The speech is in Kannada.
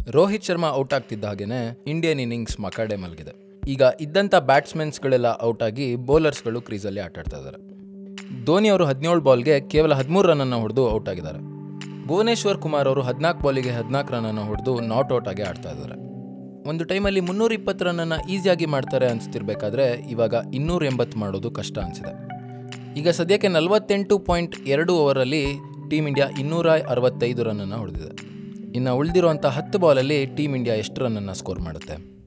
ರೋಹಿತ್ ಶರ್ಮಾ ಔಟ್ ಆಗ್ತಿದ್ದ ಹಾಗೇನೆ ಇಂಡಿಯನ್ ಇನ್ನಿಂಗ್ಸ್ ಮಕಾಡೆ ಮಲಗಿದೆ ಈಗ ಇದ್ದಂಥ ಬ್ಯಾಟ್ಸ್ಮನ್ಸ್ಗಳೆಲ್ಲ ಔಟ್ ಆಗಿ ಬೌಲರ್ಸ್ಗಳು ಕ್ರೀಸಲ್ಲಿ ಆಟ ಆಡ್ತಾ ಇದ್ದಾರೆ ಧೋನಿ ಅವರು ಹದಿನೇಳು ಬಾಲ್ಗೆ ಕೇವಲ ಹದಿಮೂರು ರನ್ನನ್ನು ಹೊಡೆದು ಔಟ್ ಆಗಿದ್ದಾರೆ ಭುವನೇಶ್ವರ್ ಕುಮಾರ್ ಅವರು ಹದಿನಾಲ್ಕು ಬಾಲಿಗೆ ಹದಿನಾಲ್ಕು ರನ್ನನ್ನು ಹೊಡೆದು ನಾಟ್ ಔಟ್ ಆಗಿ ಆಡ್ತಾ ಇದ್ದಾರೆ ಒಂದು ಟೈಮಲ್ಲಿ ಮುನ್ನೂರ ಇಪ್ಪತ್ತು ರನ್ನನ್ನು ಈಸಿಯಾಗಿ ಮಾಡ್ತಾರೆ ಅನಿಸ್ತಿರ್ಬೇಕಾದ್ರೆ ಇವಾಗ ಇನ್ನೂರ ಎಂಬತ್ತು ಮಾಡೋದು ಕಷ್ಟ ಅನಿಸಿದೆ ಈಗ ಸದ್ಯಕ್ಕೆ ನಲವತ್ತೆಂಟು ಪಾಯಿಂಟ್ ಎರಡು ಓವರಲ್ಲಿ ಟೀಮ್ ಇಂಡಿಯಾ ಇನ್ನೂರ ಅರವತ್ತೈದು ರನ್ನನ್ನು ಹೊಡೆದಿದೆ ಇನ್ನು ಉಳಿದಿರುವಂಥ ಹತ್ತು ಬಾಲಲ್ಲಿ ಟೀಮ್ ಇಂಡಿಯಾ ಎಷ್ಟು ರನ್ನನ್ನು ಸ್ಕೋರ್ ಮಾಡುತ್ತೆ